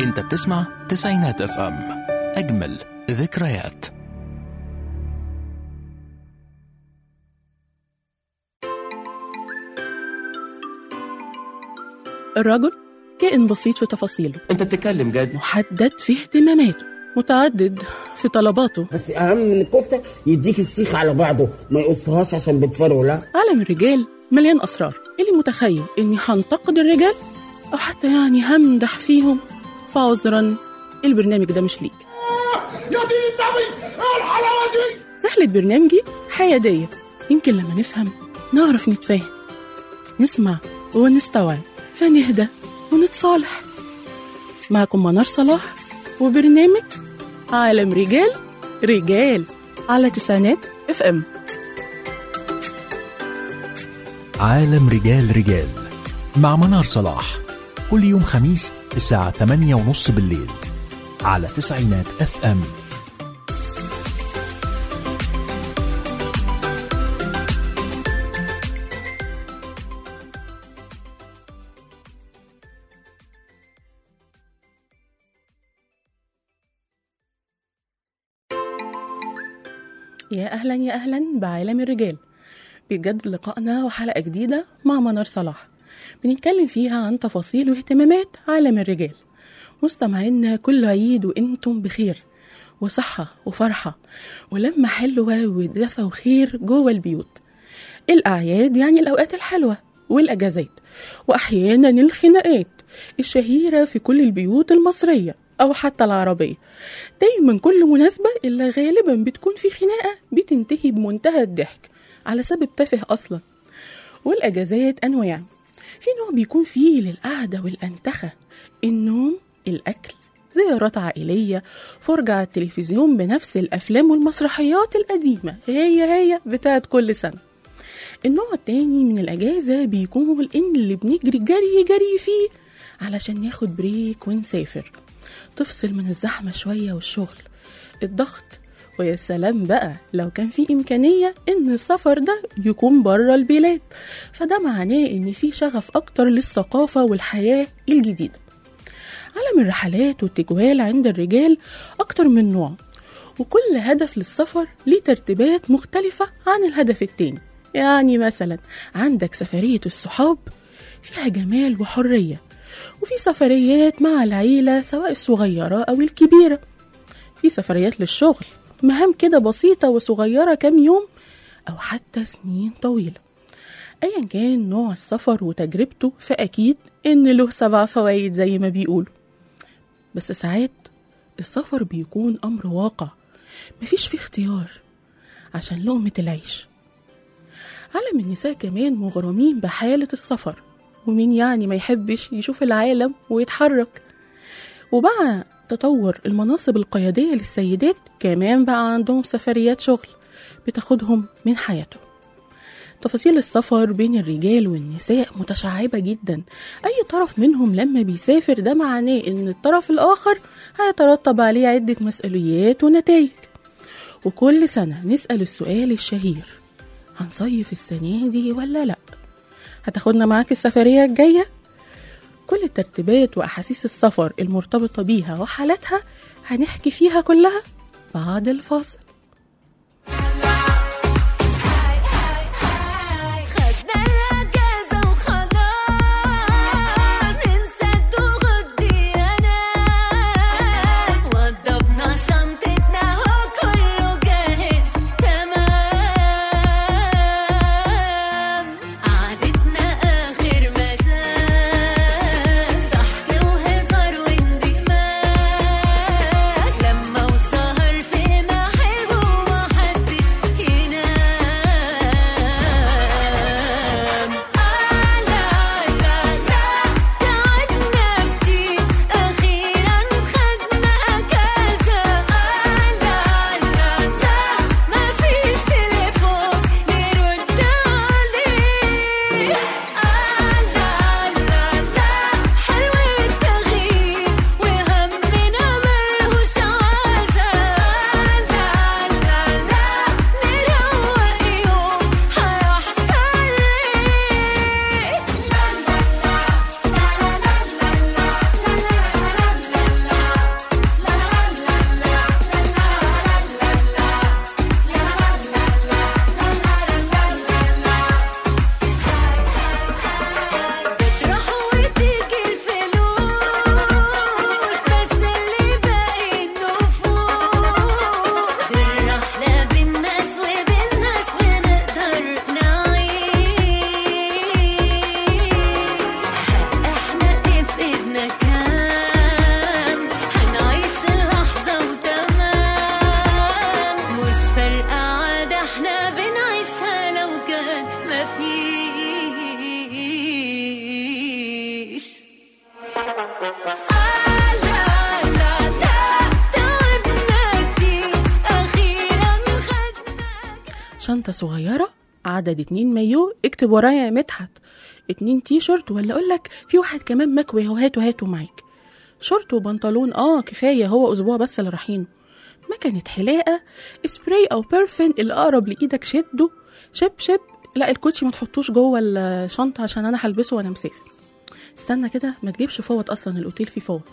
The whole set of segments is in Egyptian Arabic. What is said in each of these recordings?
انت بتسمع تسعينات اف ام اجمل ذكريات الرجل كائن بسيط في تفاصيله انت بتتكلم جد محدد في اهتماماته متعدد في طلباته بس اهم من الكفته يديك السيخ على بعضه ما يقصهاش عشان بتفرقوا لا عالم الرجال مليان أسرار اللي متخيل إني هنتقد الرجال أو حتى يعني همدح فيهم فعذرا البرنامج ده مش ليك يا دين النبي ايه الحلاوه دي رحلة برنامجي حيادية يمكن لما نفهم نعرف نتفاهم نسمع ونستوعب فنهدى ونتصالح معكم منار صلاح وبرنامج عالم رجال رجال على تسعينات اف ام عالم رجال رجال مع منار صلاح كل يوم خميس الساعة 8 ونص بالليل على تسعينات اف ام يا أهلا يا أهلا بعالم الرجال بجد لقائنا وحلقة جديدة مع منار صلاح بنتكلم فيها عن تفاصيل واهتمامات عالم الرجال مستمعينا كل عيد وانتم بخير وصحة وفرحة ولما حلوة ودفى وخير جوه البيوت الأعياد يعني الأوقات الحلوة والأجازات وأحيانا الخناقات الشهيرة في كل البيوت المصرية أو حتى العربية دايما كل مناسبة إلا غالبا بتكون في خناقة بتنتهي بمنتهى الضحك على سبب تافه أصلا والأجازات أنواع في نوع بيكون فيه للقعدة والأنتخة النوم الأكل زيارات عائلية فرجة على التلفزيون بنفس الأفلام والمسرحيات القديمة هي هي بتاعت كل سنة النوع التاني من الأجازة بيكون إن اللي بنجري جري جري فيه علشان ناخد بريك ونسافر تفصل من الزحمة شوية والشغل الضغط ويا سلام بقى لو كان في إمكانية إن السفر ده يكون بره البلاد فده معناه إن في شغف أكتر للثقافة والحياة الجديدة عالم الرحلات والتجوال عند الرجال أكتر من نوع وكل هدف للسفر ليه ترتيبات مختلفة عن الهدف التاني يعني مثلا عندك سفرية الصحاب فيها جمال وحرية وفي سفريات مع العيلة سواء الصغيرة أو الكبيرة في سفريات للشغل مهام كده بسيطة وصغيرة كام يوم أو حتى سنين طويلة أيا كان نوع السفر وتجربته فأكيد إن له سبع فوائد زي ما بيقولوا بس ساعات السفر بيكون أمر واقع مفيش فيه اختيار عشان لقمة العيش عالم النساء كمان مغرمين بحالة السفر ومين يعني ما يحبش يشوف العالم ويتحرك وبقى تطور المناصب القيادية للسيدات كمان بقى عندهم سفريات شغل بتاخدهم من حياتهم تفاصيل السفر بين الرجال والنساء متشعبة جدا أي طرف منهم لما بيسافر ده معناه إن الطرف الآخر هيترتب عليه عدة مسؤوليات ونتائج وكل سنة نسأل السؤال الشهير هنصيف السنة دي ولا لأ هتاخدنا معاك السفرية الجاية كل الترتيبات وأحاسيس السفر المرتبطة بيها وحالاتها هنحكي فيها كلها بعد الفاصل خدنا الأجازة وخلاص ننسى الضغوط دي يا ناس وضبنا شنطتنا هو كله جاهز تمام قعدتنا آخر مساء ضحك وهزار واندماج لما وسهر في حلو شنطة صغيرة عدد اتنين مايو اكتب ورايا يا مدحت اتنين تي شيرت ولا اقولك في واحد كمان مكوي اهو هاتوا هاتوا معاك شورت وبنطلون اه كفاية هو اسبوع بس اللي رايحينه مكنة حلاقة سبراي او بيرفين اللي اقرب لايدك شده شب شب لا الكوتشي ما تحطوش جوه الشنطة عشان انا هلبسه وانا مسافر استنى كده ما تجيبش فوط اصلا الاوتيل فيه فوط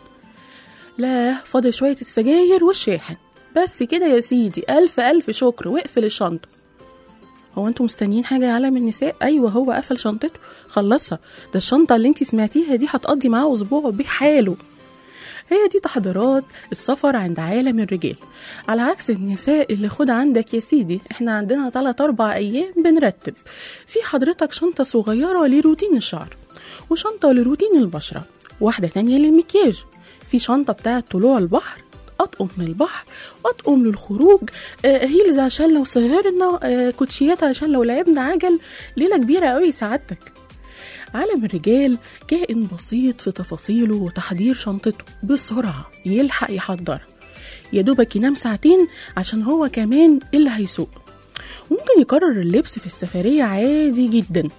لا فاضل شوية السجاير والشاحن بس كده يا سيدي ألف ألف شكر واقفل الشنطة هو انتوا مستنيين حاجة يا عالم النساء؟ أيوة هو قفل شنطته خلصها ده الشنطة اللي انتي سمعتيها دي هتقضي معاه أسبوع بحاله هي دي تحضيرات السفر عند عالم الرجال على عكس النساء اللي خد عندك يا سيدي احنا عندنا تلات أربع أيام بنرتب في حضرتك شنطة صغيرة لروتين الشعر وشنطة لروتين البشرة واحدة تانية للمكياج في شنطة بتاعة طلوع البحر أطقم من البحر أطقم للخروج آه هيلز عشان لو سهرنا آه كوتشيات عشان لو لعبنا عجل ليلة كبيرة قوي سعادتك عالم الرجال كائن بسيط في تفاصيله وتحضير شنطته بسرعة يلحق يحضرها يا دوبك ينام ساعتين عشان هو كمان اللي هيسوق ممكن يكرر اللبس في السفرية عادي جدا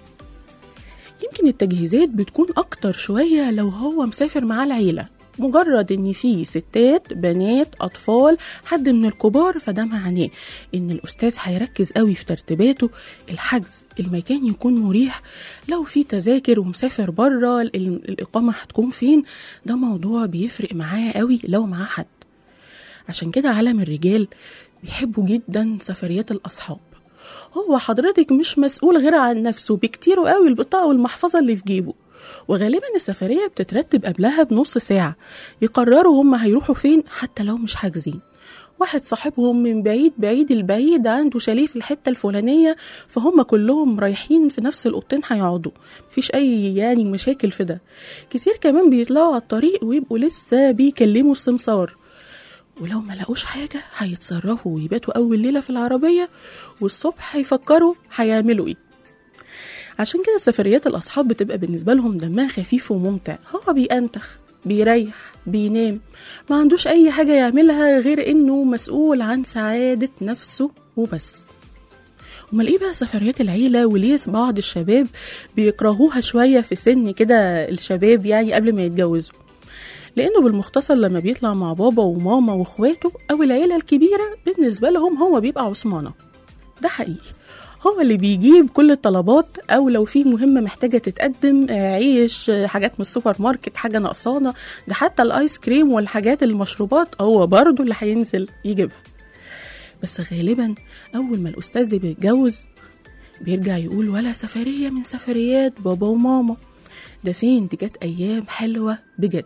يمكن التجهيزات بتكون أكتر شوية لو هو مسافر مع العيلة مجرد ان في ستات بنات اطفال حد من الكبار فده معناه ان الاستاذ هيركز قوي في ترتيباته الحجز المكان يكون مريح لو في تذاكر ومسافر بره الاقامه هتكون فين ده موضوع بيفرق معاه قوي لو معاه حد عشان كده عالم الرجال بيحبوا جدا سفريات الاصحاب هو حضرتك مش مسؤول غير عن نفسه بكتير قوي البطاقه والمحفظه اللي في جيبه وغالبا السفرية بتترتب قبلها بنص ساعة يقرروا هم هيروحوا فين حتى لو مش حاجزين واحد صاحبهم من بعيد بعيد البعيد عنده شاليه في الحتة الفلانية فهم كلهم رايحين في نفس الأوضتين هيقعدوا مفيش أي يعني مشاكل في ده كتير كمان بيطلعوا على الطريق ويبقوا لسه بيكلموا السمسار ولو ما لقوش حاجة هيتصرفوا ويباتوا أول ليلة في العربية والصبح هيفكروا هيعملوا إيه عشان كده سفريات الأصحاب بتبقى بالنسبة لهم دمها خفيف وممتع هو بينتخ بيريح بينام ما عندوش أي حاجة يعملها غير إنه مسؤول عن سعادة نفسه وبس امال ايه بقى سفريات العيلة وليه بعض الشباب بيكرهوها شوية في سن كده الشباب يعني قبل ما يتجوزوا لانه بالمختصر لما بيطلع مع بابا وماما واخواته او العيلة الكبيرة بالنسبة لهم هو بيبقى عثمانة ده حقيقي هو اللي بيجيب كل الطلبات او لو في مهمه محتاجه تتقدم عيش حاجات من السوبر ماركت حاجه ناقصانا ده حتى الايس كريم والحاجات المشروبات هو برضه اللي هينزل يجيبها بس غالبا اول ما الاستاذ بيتجوز بيرجع يقول ولا سفريه من سفريات بابا وماما ده فين دي كانت ايام حلوه بجد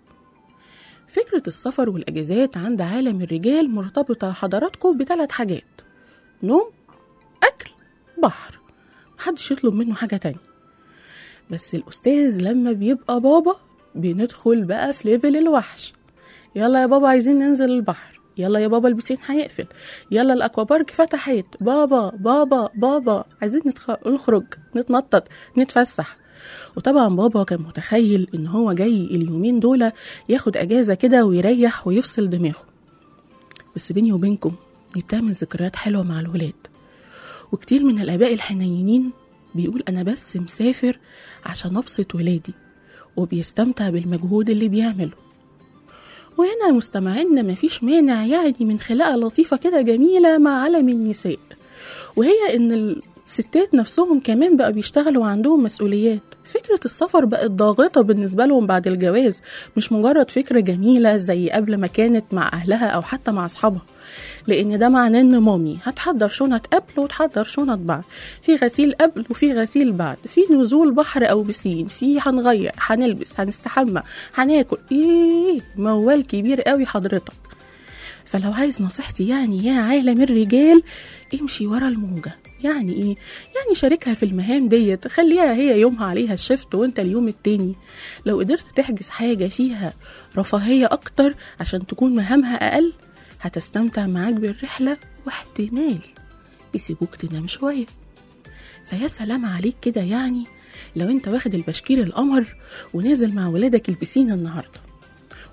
فكرة السفر والأجازات عند عالم الرجال مرتبطة حضراتكم بثلاث حاجات نوم أكل بحر محدش يطلب منه حاجة تانية بس الأستاذ لما بيبقى بابا بندخل بقى في ليفل الوحش يلا يا بابا عايزين ننزل البحر يلا يا بابا البسين هيقفل يلا الاكوابارك فتحت بابا بابا بابا عايزين نتخ... نخرج نتنطط نتفسح وطبعا بابا كان متخيل ان هو جاي اليومين دول ياخد اجازه كده ويريح ويفصل دماغه بس بيني وبينكم دي بتعمل ذكريات حلوه مع الولاد وكتير من الآباء الحنينين بيقول أنا بس مسافر عشان أبسط ولادي وبيستمتع بالمجهود اللي بيعمله وهنا مستمعينا مفيش مانع يعني من خلاقة لطيفة كده جميلة مع عالم النساء وهي إن الستات نفسهم كمان بقى بيشتغلوا وعندهم مسؤوليات فكرة السفر بقت ضاغطة بالنسبة لهم بعد الجواز مش مجرد فكرة جميلة زي قبل ما كانت مع أهلها أو حتى مع أصحابها لأن ده معناه إن مامي هتحضر شنط قبل وتحضر شنط بعد في غسيل قبل وفي غسيل بعد في نزول بحر أو بسين في هنغير هنلبس هنستحمى هناكل إيه موال كبير قوي حضرتك فلو عايز نصيحتي يعني يا عالم الرجال امشي ورا الموجة يعني ايه؟ يعني شاركها في المهام ديت خليها هي يومها عليها الشفت وانت اليوم التاني لو قدرت تحجز حاجة فيها رفاهية اكتر عشان تكون مهامها اقل هتستمتع معاك بالرحلة واحتمال يسيبوك تنام شوية فيا سلام عليك كده يعني لو انت واخد البشكير القمر ونازل مع ولادك البسين النهارده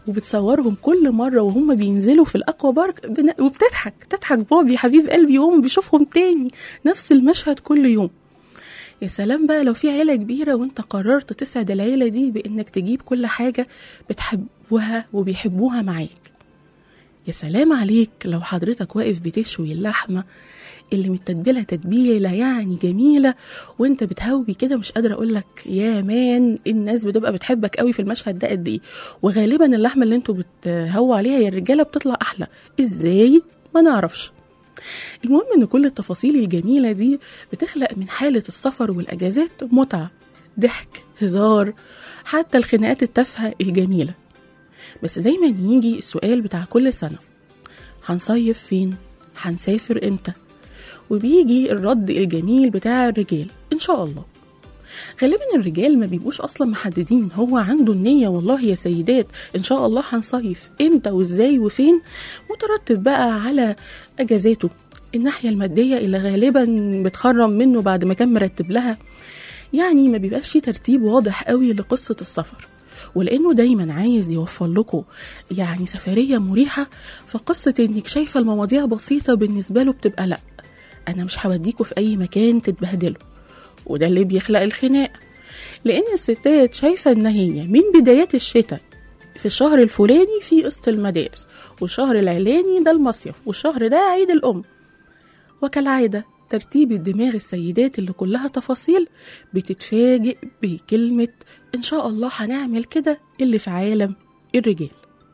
وبتصورهم كل مرة وهم بينزلوا في الأكوا بارك بن- وبتضحك تضحك بوبي حبيب قلبي وهم بيشوفهم تاني نفس المشهد كل يوم يا سلام بقى لو في عيلة كبيرة وانت قررت تسعد العيلة دي بانك تجيب كل حاجة بتحبوها وبيحبوها معاك يا سلام عليك لو حضرتك واقف بتشوي اللحمة اللي متتبلة تتبيلة يعني جميلة وانت بتهوي كده مش قادرة اقولك يا مان الناس بتبقى بتحبك قوي في المشهد ده قد ايه وغالبا اللحمة اللي انتوا بتهووا عليها يا الرجالة بتطلع احلى ازاي ما نعرفش المهم ان كل التفاصيل الجميله دي بتخلق من حاله السفر والاجازات متعه ضحك هزار حتى الخناقات التافهه الجميله بس دايما يجي السؤال بتاع كل سنه هنصيف فين هنسافر امتى وبيجي الرد الجميل بتاع الرجال ان شاء الله غالبا الرجال ما بيبقوش اصلا محددين هو عنده النيه والله يا سيدات ان شاء الله هنصيف امتى وازاي وفين مترتب بقى على اجازاته الناحيه الماديه اللي غالبا بتخرم منه بعد ما كان مرتب لها يعني ما بيبقاش في ترتيب واضح قوي لقصه السفر ولانه دايما عايز يوفر لكم يعني سفريه مريحه فقصه انك شايفه المواضيع بسيطه بالنسبه له بتبقى لا انا مش هوديكوا في اي مكان تتبهدلوا وده اللي بيخلق الخناق لان الستات شايفه ان هي من بدايات الشتاء في الشهر الفلاني في قسط المدارس والشهر العلاني ده المصيف والشهر ده عيد الام وكالعاده ترتيب الدماغ السيدات اللي كلها تفاصيل بتتفاجئ بكلمة إن شاء الله هنعمل كده اللي في عالم الرجال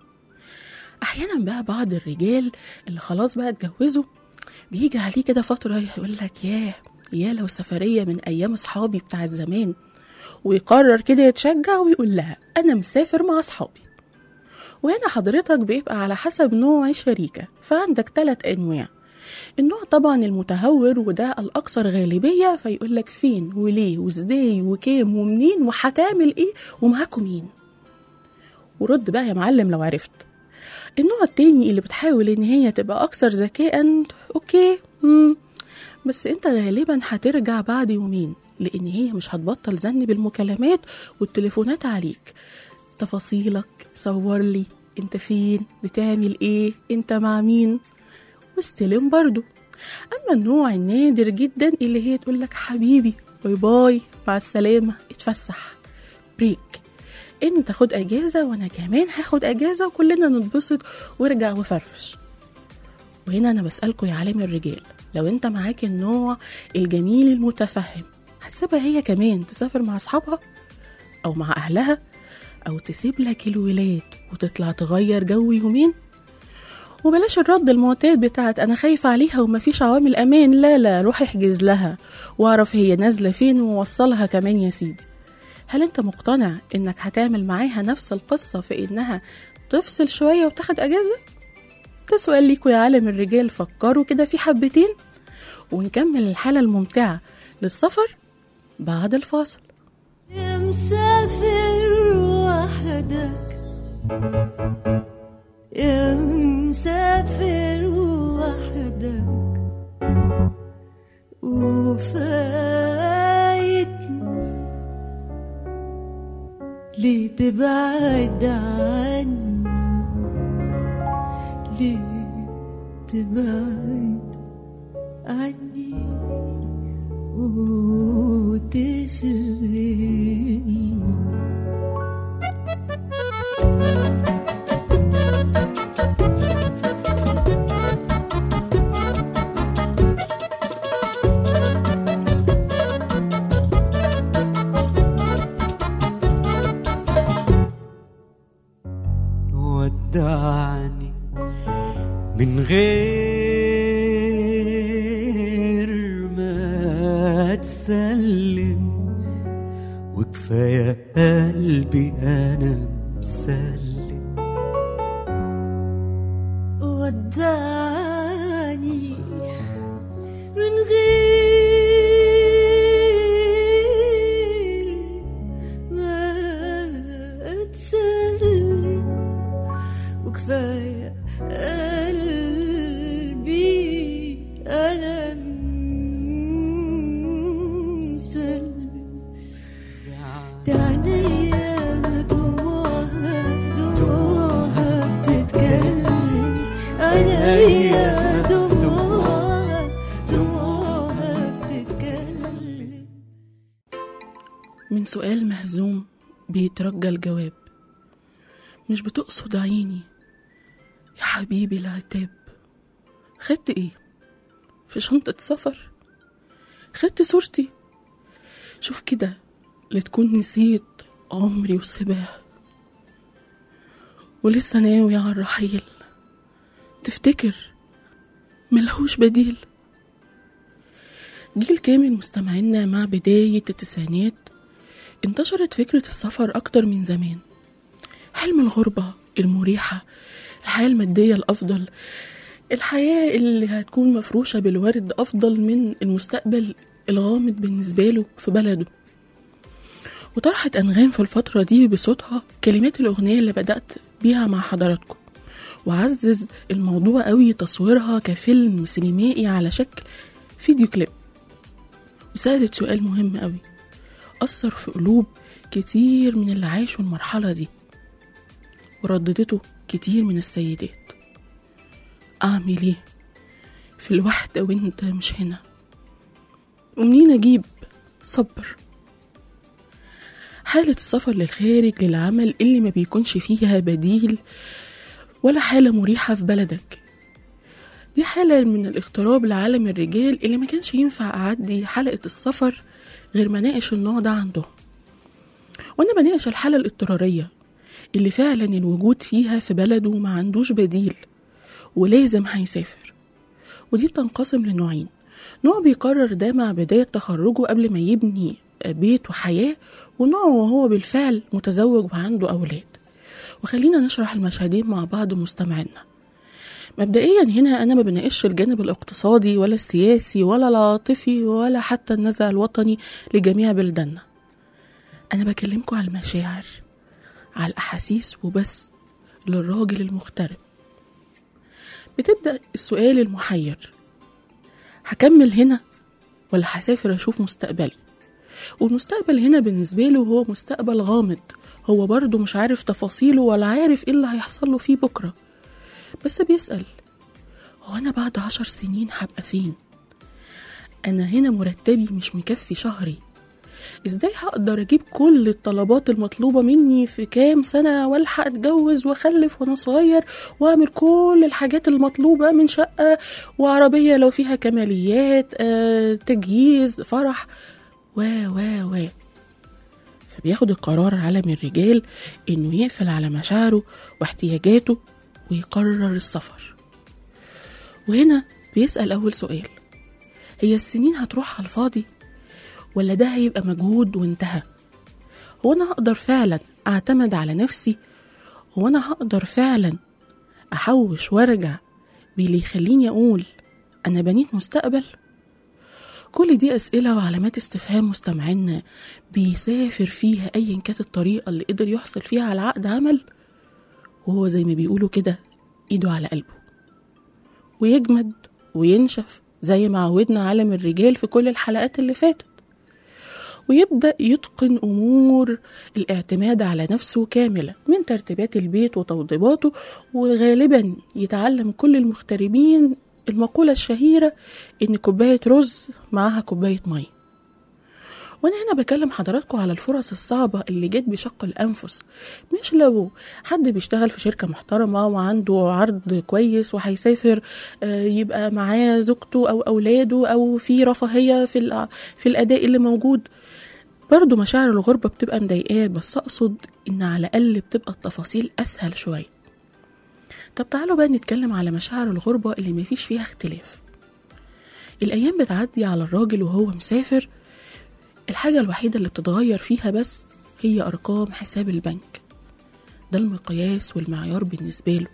أحيانا بقى بعض الرجال اللي خلاص بقى اتجوزوا بيجي عليه كده فترة يقول لك ياه يا لو سفرية من أيام أصحابي بتاعت زمان ويقرر كده يتشجع ويقول لها أنا مسافر مع أصحابي وهنا حضرتك بيبقى على حسب نوع الشريكة فعندك ثلاث أنواع النوع طبعا المتهور وده الأكثر غالبية فيقول لك فين وليه وازاي وكام ومنين وهتعمل ايه ومعاكم مين ورد بقى يا معلم لو عرفت النوع التاني اللي بتحاول ان هي تبقى اكثر ذكاء اوكي مم. بس انت غالبا هترجع بعد يومين لان هي مش هتبطل زن بالمكالمات والتليفونات عليك تفاصيلك صور لي انت فين بتعمل ايه انت مع مين واستلم برضو اما النوع النادر جدا اللي هي تقول لك حبيبي باي باي مع السلامه اتفسح بريك انت خد اجازه وانا كمان هاخد اجازه وكلنا نتبسط وارجع وفرفش وهنا انا بسالكوا يا عالم الرجال لو انت معاك النوع الجميل المتفهم هتسيبها هي كمان تسافر مع اصحابها او مع اهلها او تسيب لك الولاد وتطلع تغير جو يومين وبلاش الرد المعتاد بتاعت انا خايفة عليها ومفيش عوامل امان لا لا روح احجز لها واعرف هي نازلة فين ووصلها كمان يا سيدي هل انت مقتنع انك هتعمل معاها نفس القصة في انها تفصل شوية وتاخد اجازة ده سؤال ليكوا يا عالم الرجال فكروا كده في حبتين ونكمل الحالة الممتعة للسفر بعد الفاصل يا مسافر وحدك يا مسافر وحدك وفايتني ليه تبعد عني ليه تبعد عني وتشغلني ودعني من غير ما تسلم وكفاية قلبي أنا مسلم وداني من غير ما اتسلم وكفاية قلبي أنا مسلم ده عينيا دموعها دموعها سؤال مهزوم بيترجى الجواب مش بتقصد عيني يا حبيبي العتاب خدت ايه في شنطة سفر خدت صورتي شوف كده لتكون نسيت عمري وسباه ولسه ناوي على الرحيل تفتكر ملهوش بديل جيل كامل مستمعينا مع بداية التسعينات انتشرت فكرة السفر أكتر من زمان حلم الغربة المريحة الحياة المادية الأفضل الحياة اللي هتكون مفروشة بالورد أفضل من المستقبل الغامض بالنسبة له في بلده وطرحت أنغام في الفترة دي بصوتها كلمات الأغنية اللي بدأت بيها مع حضراتكم وعزز الموضوع قوي تصويرها كفيلم سينمائي على شكل فيديو كليب وسألت سؤال مهم قوي أثر في قلوب كتير من اللي عاشوا المرحلة دي ورددته كتير من السيدات أعمل إيه في الوحدة وإنت مش هنا ومنين أجيب صبر حالة السفر للخارج للعمل اللي ما بيكونش فيها بديل ولا حالة مريحة في بلدك دي حالة من الاغتراب لعالم الرجال اللي ما كانش ينفع أعدي حلقة السفر غير ما ناقش النوع ده عندهم وأنا بناقش الحالة الاضطرارية اللي فعلا الوجود فيها في بلده ما عندوش بديل ولازم هيسافر ودي بتنقسم لنوعين نوع بيقرر ده مع بداية تخرجه قبل ما يبني بيت وحياة ونوع وهو بالفعل متزوج وعنده أولاد وخلينا نشرح المشهدين مع بعض مستمعينا مبدئيا هنا أنا ما بناقش الجانب الاقتصادي ولا السياسي ولا العاطفي ولا حتى النزع الوطني لجميع بلداننا أنا بكلمكم على المشاعر على الأحاسيس وبس للراجل المغترب بتبدأ السؤال المحير هكمل هنا ولا هسافر أشوف مستقبلي والمستقبل هنا بالنسبة له هو مستقبل غامض هو برضه مش عارف تفاصيله ولا عارف ايه اللي هيحصل له فيه بكرة بس بيسأل هو أنا بعد عشر سنين هبقى فين؟ أنا هنا مرتبي مش مكفي شهري ازاي هقدر اجيب كل الطلبات المطلوبة مني في كام سنة والحق اتجوز واخلف وانا صغير واعمل كل الحاجات المطلوبة من شقة وعربية لو فيها كماليات آه، تجهيز فرح و و و فبياخد القرار عالم الرجال انه يقفل على مشاعره واحتياجاته ويقرر السفر وهنا بيسأل أول سؤال هي السنين هتروح على الفاضي ولا ده هيبقى مجهود وانتهى هو أنا هقدر فعلا أعتمد على نفسي هو أنا هقدر فعلا أحوش وأرجع باللي يخليني أقول أنا بنيت مستقبل كل دي أسئلة وعلامات استفهام مستمعينا بيسافر فيها أيا كانت الطريقة اللي قدر يحصل فيها على عقد عمل وهو زي ما بيقولوا كده إيده على قلبه ويجمد وينشف زي ما عودنا عالم الرجال في كل الحلقات اللي فاتت ويبدأ يتقن أمور الاعتماد على نفسه كاملة من ترتيبات البيت وتوضيباته وغالبا يتعلم كل المغتربين المقولة الشهيرة إن كوباية رز معاها كوباية مية وانا هنا بكلم حضراتكم على الفرص الصعبة اللي جت بشق الأنفس مش لو حد بيشتغل في شركة محترمة وعنده عرض كويس وهيسافر آه، يبقى معاه زوجته أو أولاده أو في رفاهية في, الع- في الأداء اللي موجود برضه مشاعر الغربة بتبقى مضايقاه بس أقصد إن على الأقل بتبقى التفاصيل أسهل شوية طب تعالوا بقى نتكلم على مشاعر الغربة اللي مفيش فيها اختلاف الأيام بتعدي على الراجل وهو مسافر الحاجة الوحيدة اللي بتتغير فيها بس هي أرقام حساب البنك ده المقياس والمعيار بالنسبة له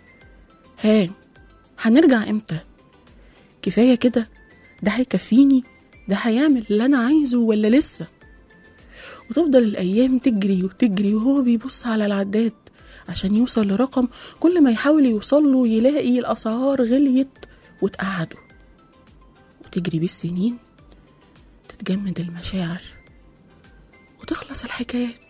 ها هنرجع امتى كفاية كده ده هيكفيني ده هيعمل اللي أنا عايزه ولا لسه وتفضل الأيام تجري وتجري وهو بيبص على العداد عشان يوصل لرقم كل ما يحاول يوصل له يلاقي الأسعار غليت وتقعده وتجري بيه السنين تتجمد المشاعر وتخلص الحكايات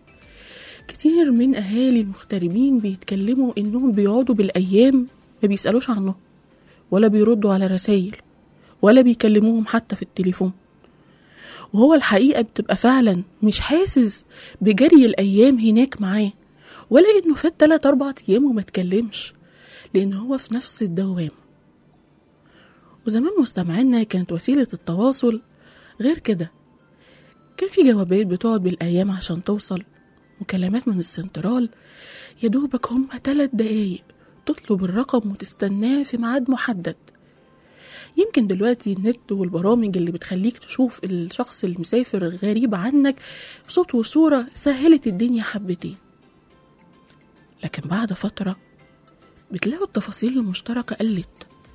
كتير من أهالي المغتربين بيتكلموا إنهم بيقعدوا بالأيام ما بيسألوش عنه ولا بيردوا على رسايل ولا بيكلموهم حتى في التليفون وهو الحقيقة بتبقى فعلا مش حاسس بجري الأيام هناك معاه ولا إنه فات تلات أربع أيام وما اتكلمش لأن هو في نفس الدوام وزمان مستمعينا كانت وسيلة التواصل غير كده كان في جوابات بتقعد بالأيام عشان توصل مكالمات من السنترال يا دوبك هما تلات دقايق تطلب الرقم وتستناه في ميعاد محدد يمكن دلوقتي النت والبرامج اللي بتخليك تشوف الشخص المسافر الغريب عنك صوت وصورة سهلت الدنيا حبتين لكن بعد فترة بتلاقوا التفاصيل المشتركة قلت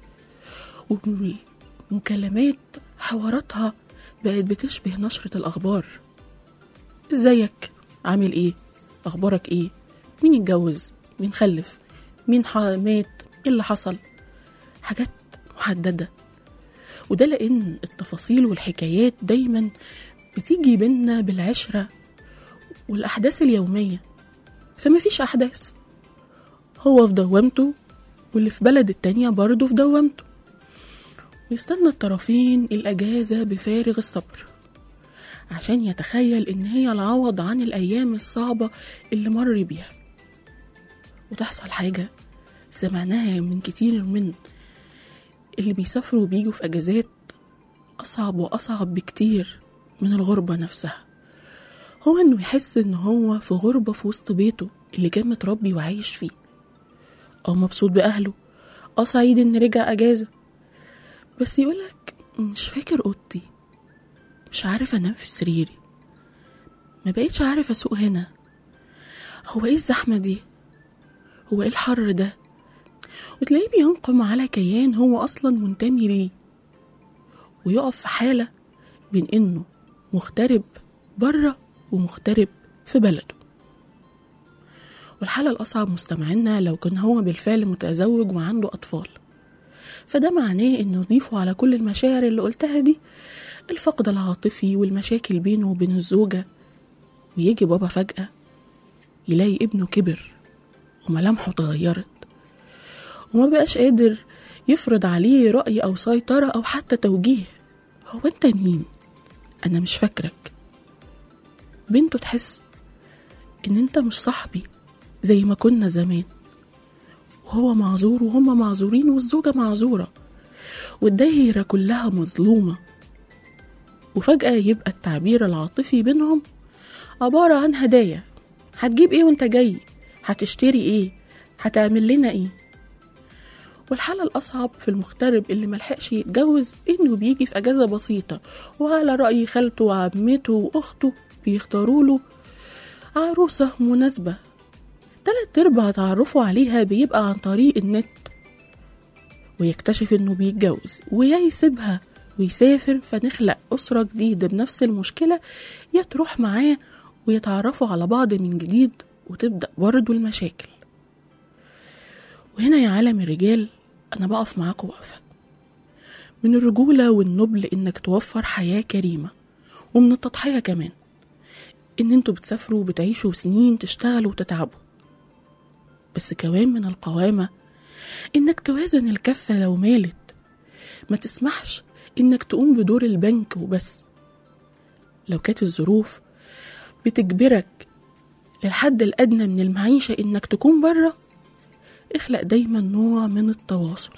والمكالمات حواراتها بقت بتشبه نشرة الأخبار ازيك عامل ايه اخبارك ايه مين اتجوز مين خلف مين ح- مات ايه اللي حصل حاجات محددة وده لأن التفاصيل والحكايات دايما بتيجي بينا بالعشرة والأحداث اليومية فما فيش أحداث هو في دوامته واللي في بلد التانية برضه في دوامته ويستنى الطرفين الأجازة بفارغ الصبر عشان يتخيل إن هي العوض عن الأيام الصعبة اللي مر بيها وتحصل حاجة سمعناها من كتير من اللي بيسافروا وبيجوا في أجازات أصعب وأصعب بكتير من الغربة نفسها هو إنه يحس إن هو في غربة في وسط بيته اللي كان متربي وعايش فيه أو مبسوط بأهله أه سعيد إن رجع أجازة بس يقولك مش فاكر أوضتي مش عارف أنام في سريري ما بقيتش عارف أسوق هنا هو إيه الزحمة دي هو إيه الحر ده وتلاقيه بينقم على كيان هو أصلا منتمي ليه ويقف في حالة بين إنه مغترب بره ومغترب في بلده والحالة الأصعب مستمعينا لو كان هو بالفعل متزوج وعنده أطفال فده معناه إنه يضيفوا على كل المشاعر اللي قلتها دي الفقد العاطفي والمشاكل بينه وبين الزوجة ويجي بابا فجأة يلاقي ابنه كبر وملامحه اتغيرت وما بقاش قادر يفرض عليه رأي أو سيطرة أو حتى توجيه هو أنت مين؟ أنا مش فاكرك بنته تحس إن أنت مش صاحبي زي ما كنا زمان وهو معذور وهما معذورين والزوجة معذورة والدايرة كلها مظلومة وفجأة يبقى التعبير العاطفي بينهم عبارة عن هدايا هتجيب ايه وانت جاي هتشتري ايه هتعمل لنا ايه والحالة الأصعب في المغترب اللي ملحقش يتجوز إنه بيجي في أجازة بسيطة وعلى رأي خالته وعمته وأخته بيختاروا له عروسة مناسبة تلات أرباع تعرفوا عليها بيبقى عن طريق النت ويكتشف إنه بيتجوز ويا يسيبها ويسافر فنخلق أسرة جديدة بنفس المشكلة يا تروح معاه ويتعرفوا على بعض من جديد وتبدأ برضه المشاكل وهنا يا عالم الرجال أنا بقف معاكم وقفة من الرجولة والنبل إنك توفر حياة كريمة ومن التضحية كمان إن انتوا بتسافروا وبتعيشوا سنين تشتغلوا وتتعبوا بس كمان من القوامة إنك توازن الكفة لو مالت ما تسمحش إنك تقوم بدور البنك وبس لو كانت الظروف بتجبرك للحد الأدنى من المعيشة إنك تكون بره اخلق دايما نوع من التواصل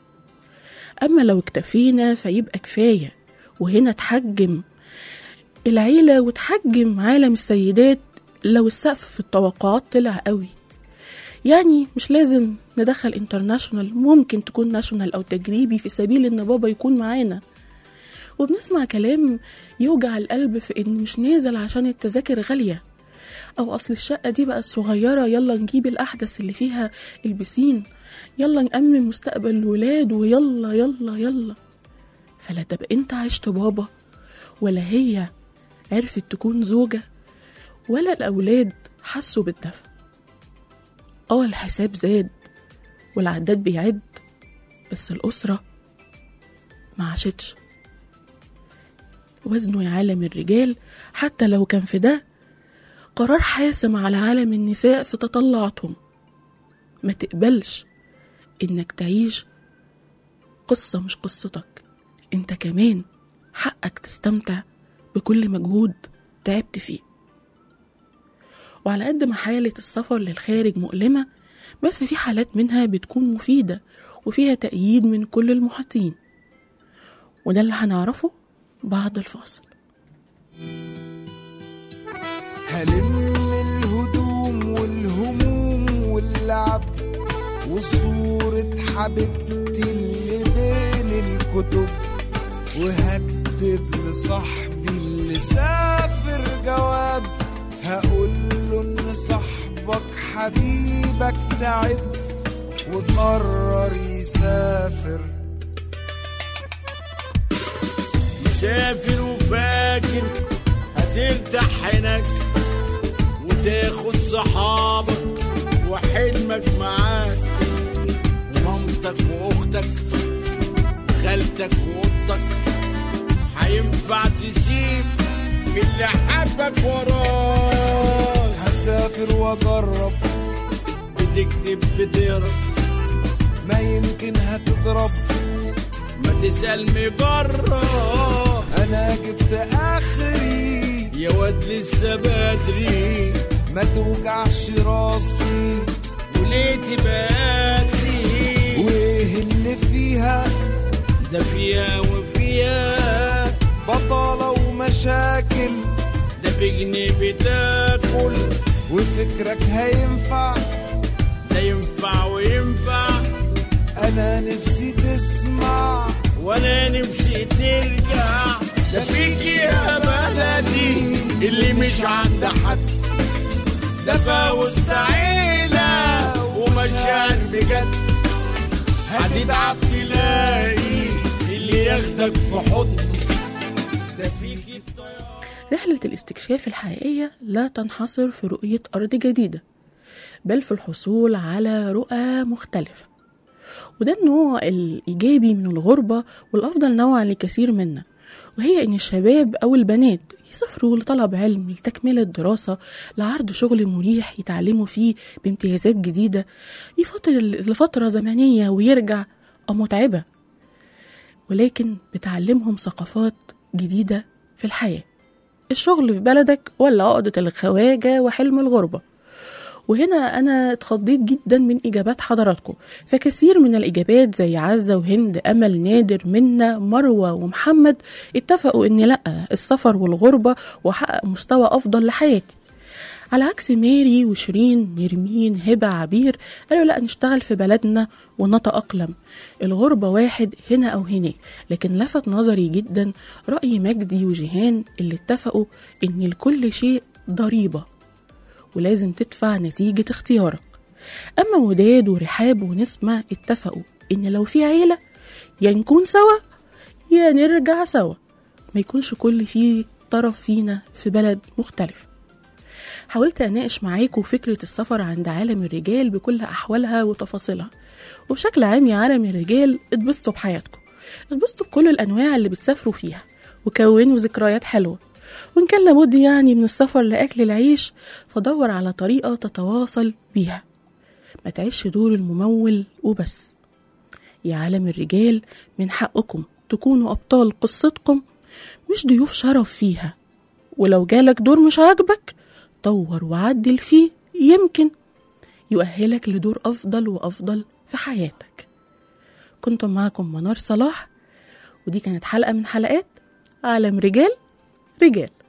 أما لو اكتفينا فيبقى كفاية وهنا تحجم العيلة وتحجم عالم السيدات لو السقف في التوقعات طلع قوي يعني مش لازم ندخل انترناشونال ممكن تكون ناشونال او تجريبي في سبيل ان بابا يكون معانا وبنسمع كلام يوجع القلب في ان مش نازل عشان التذاكر غالية او اصل الشقة دي بقت صغيرة يلا نجيب الاحدث اللي فيها البسين يلا نأمن مستقبل الولاد ويلا يلا يلا فلا تبقى انت عشت بابا ولا هي عرفت تكون زوجة ولا الأولاد حسوا بالدفء اه الحساب زاد والعداد بيعد بس الأسرة ما عاشتش وزنه يا عالم الرجال حتى لو كان في ده قرار حاسم على عالم النساء في تطلعاتهم ما تقبلش انك تعيش قصة مش قصتك انت كمان حقك تستمتع بكل مجهود تعبت فيه وعلى قد ما حالة السفر للخارج مؤلمة بس في حالات منها بتكون مفيدة وفيها تأييد من كل المحيطين وده اللي هنعرفه بعد الفاصل هلم الهدوم والهموم واللعب وصورة حبيبتي اللي بين الكتب وهكتب لصاحبي اللي سافر جواب هقول له ان صاحبك حبيبك تعب وقرر يسافر مسافر وفاكر هترتاح هناك وتاخد صحابك وحلمك معاك ومامتك واختك وخالتك واختك هينفع تسيب اللي حبك وراك هسافر واجرب بتكتب بتقرا ما يمكن هتضرب ما تسأل مجرب انا جبت اخري يا واد لسه بدري ما توجعش راسي وليه تباتي وايه اللي فيها ده فيها وفيها بطالة ومشاكل ده بجنيه بتاكل وفكرك هينفع ده ينفع وينفع انا نفسي تسمع وانا نفسي ترجع ده فيك يا بلدي اللي مش عند حد ده فوسط عيلة ومشاعر بجد هتتعب تلاقي اللي ياخدك في حضن ده فيك الطيار رحلة الاستكشاف الحقيقية لا تنحصر في رؤية أرض جديدة بل في الحصول على رؤى مختلفة وده النوع الإيجابي من الغربة والأفضل نوعا لكثير منا وهي إن الشباب أو البنات يسافروا لطلب علم لتكملة دراسة لعرض شغل مريح يتعلموا فيه بامتيازات جديدة يفضل لفترة زمنية ويرجع أو متعبة ولكن بتعلمهم ثقافات جديدة في الحياة الشغل في بلدك ولا عقدة الخواجة وحلم الغربة وهنا أنا اتخضيت جدا من إجابات حضراتكم فكثير من الإجابات زي عزة وهند أمل نادر منا مروة ومحمد اتفقوا إن لأ السفر والغربة وحقق مستوى أفضل لحياتي على عكس ماري وشيرين نرمين هبة عبير قالوا لا نشتغل في بلدنا ونتأقلم الغربة واحد هنا أو هناك لكن لفت نظري جدا رأي مجدي وجيهان اللي اتفقوا إن لكل شيء ضريبة ولازم تدفع نتيجة اختيارك أما وداد ورحاب ونسمة اتفقوا إن لو في عيلة يا نكون سوا يا نرجع سوا ما يكونش كل فيه طرف فينا في بلد مختلف حاولت أناقش معاكم فكرة السفر عند عالم الرجال بكل أحوالها وتفاصيلها وبشكل عام يا عالم الرجال اتبسطوا بحياتكم اتبسطوا بكل الأنواع اللي بتسافروا فيها وكونوا ذكريات حلوة وإن كان لابد يعني من السفر لأكل العيش فدور على طريقة تتواصل بيها ما تعيش دور الممول وبس يا عالم الرجال من حقكم تكونوا أبطال قصتكم مش ضيوف شرف فيها ولو جالك دور مش عاجبك طور وعدل فيه يمكن يؤهلك لدور أفضل وأفضل في حياتك كنتم معكم منار صلاح ودي كانت حلقة من حلقات عالم رجال رجال